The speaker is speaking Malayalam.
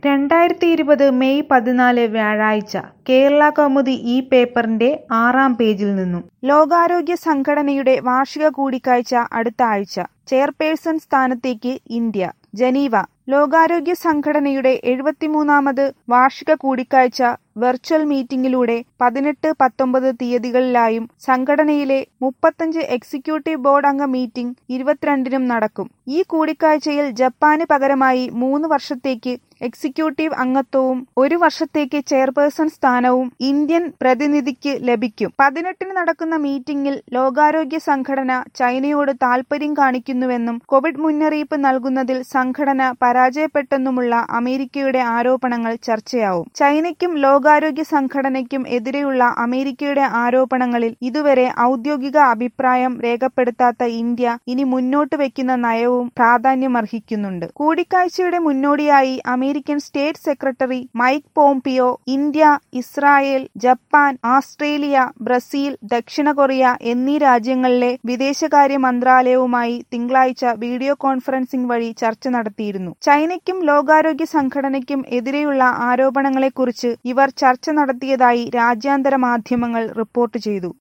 രണ്ടായിരത്തി ഇരുപത് മെയ് പതിനാല് വ്യാഴാഴ്ച കേരള കൗമുദി ഈ പേപ്പറിന്റെ ആറാം പേജിൽ നിന്നും ലോകാരോഗ്യ സംഘടനയുടെ വാർഷിക കൂടിക്കാഴ്ച അടുത്ത ആഴ്ച ചെയർപേഴ്സൺ സ്ഥാനത്തേക്ക് ഇന്ത്യ ജനീവ ലോകാരോഗ്യ സംഘടനയുടെ എഴുപത്തിമൂന്നാമത് വാർഷിക കൂടിക്കാഴ്ച വെർച്വൽ മീറ്റിംഗിലൂടെ പതിനെട്ട് പത്തൊമ്പത് തീയതികളിലായും സംഘടനയിലെ മുപ്പത്തഞ്ച് എക്സിക്യൂട്ടീവ് ബോർഡ് അംഗ മീറ്റിംഗ് ഇരുപത്തിരണ്ടിനും നടക്കും ഈ കൂടിക്കാഴ്ചയിൽ ജപ്പാന് പകരമായി മൂന്ന് വർഷത്തേക്ക് എക്സിക്യൂട്ടീവ് അംഗത്വവും ഒരു വർഷത്തേക്ക് ചെയർപേഴ്സൺ സ്ഥാനവും ഇന്ത്യൻ പ്രതിനിധിക്ക് ലഭിക്കും പതിനെട്ടിന് നടക്കുന്ന മീറ്റിംഗിൽ ലോകാരോഗ്യ സംഘടന ചൈനയോട് താൽപര്യം കാണിക്കുന്നുവെന്നും കോവിഡ് മുന്നറിയിപ്പ് നൽകുന്നതിൽ സംഘടന പരാജയപ്പെട്ടെന്നുമുള്ള അമേരിക്കയുടെ ആരോപണങ്ങൾ ചർച്ചയാവും ചൈനയ്ക്കും ലോകാരോഗ്യ സംഘടനയ്ക്കും എതിരെയുള്ള അമേരിക്കയുടെ ആരോപണങ്ങളിൽ ഇതുവരെ ഔദ്യോഗിക അഭിപ്രായം രേഖപ്പെടുത്താത്ത ഇന്ത്യ ഇനി മുന്നോട്ട് വയ്ക്കുന്ന നയവും പ്രാധാന്യമർഹിക്കുന്നുണ്ട് കൂടിക്കാഴ്ചയുടെ മുന്നോടിയായി American state secretary Mike Pompeo India Israel Japan Australia Brazil ദക്ഷിണ കൊറിയ എന്നീ രാജ്യങ്ങളിലെ വിദേശകാര്യ മന്ത്രാലയവുമായി തിങ്കളാഴ്ച വീഡിയോ കോൺഫറൻസിംഗ് വഴി ചർച്ച നടത്തിയിരുന്നു ചൈനയ്ക്കും ലോകാരോഗ്യ സംഘടനയ്ക്കും എതിരെയുള്ള ആരോപണങ്ങളെക്കുറിച്ച് ഇവർ ചർച്ച നടത്തിയതായി രാജ്യാന്തര മാധ്യമങ്ങൾ റിപ്പോർട്ട് ചെയ്തു